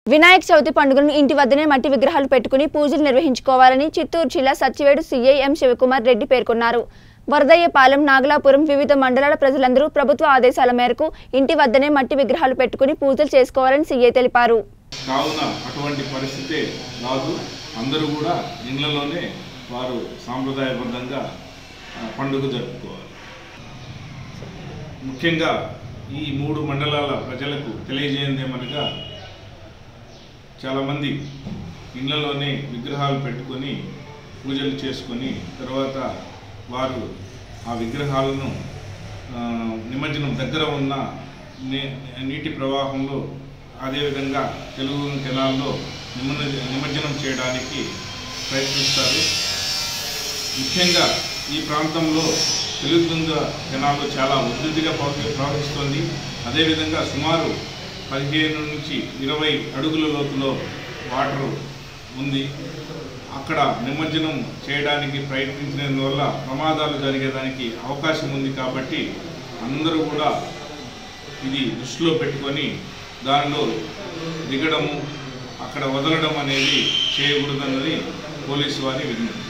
వినాయక చవితి పండుగను ఇంటి వద్దనే మట్టి విగ్రహాలు పెట్టుకుని పూజలు నిర్వహించుకోవాలని చిత్తూరు జిల్లా సచివేడు సీఐ ఎం శివకుమార్ రెడ్డి పేర్కొన్నారు వరదయ్యపాలెం నాగలాపురం వివిధ మండలాల ప్రజలందరూ ప్రభుత్వ ఆదేశాల మేరకు ఇంటి వద్దనే మట్టి విగ్రహాలు పెట్టుకుని పూజలు చేసుకోవాలని సీఐ తెలిపారు కావున అటువంటి పరిస్థితే రాదు అందరూ కూడా ఇళ్లలోనే వారు సాంప్రదాయబద్ధంగా ఆ, పండుగ జరుపుకోవాలి ముఖ్యంగా ఈ మూడు మండలాల ప్రజలకు తెలియజేయంది ఏమనగా చాలామంది ఇళ్లలోనే విగ్రహాలు పెట్టుకొని పూజలు చేసుకొని తర్వాత వారు ఆ విగ్రహాలను ఆ, నిమజ్జనం దగ్గర ఉన్న నీ- నీటి ప్రవాహంలో అదేవిధంగా తెలుగు కెనాల్లో నిమజ్జ నిమజ్జనం చేయడానికి ప్రయత్నిస్తారు ముఖ్యంగా ఈ ప్రాంతంలో తెలుగుగంగ కెనాల్లో చాలా ఉధృతిగా ప్రవహి ప్రవహిస్తుంది అదేవిధంగా సుమారు పదిహేను నుంచి ఇరవై అడుగుల లోతులో వాటర్ ఉంది అక్కడ నిమజ్జనం చేయడానికి ప్రయత్నించినందువల్ల ప్రమాదాలు జరిగేదానికి అవకాశం ఉంది కాబట్టి అందరూ కూడా ఇది దృష్టిలో పెట్టుకొని దానిలో దిగడము అక్కడ వదలడం అనేది చేయకూడదన్నది పోలీసు వారి విజ్ఞప్తి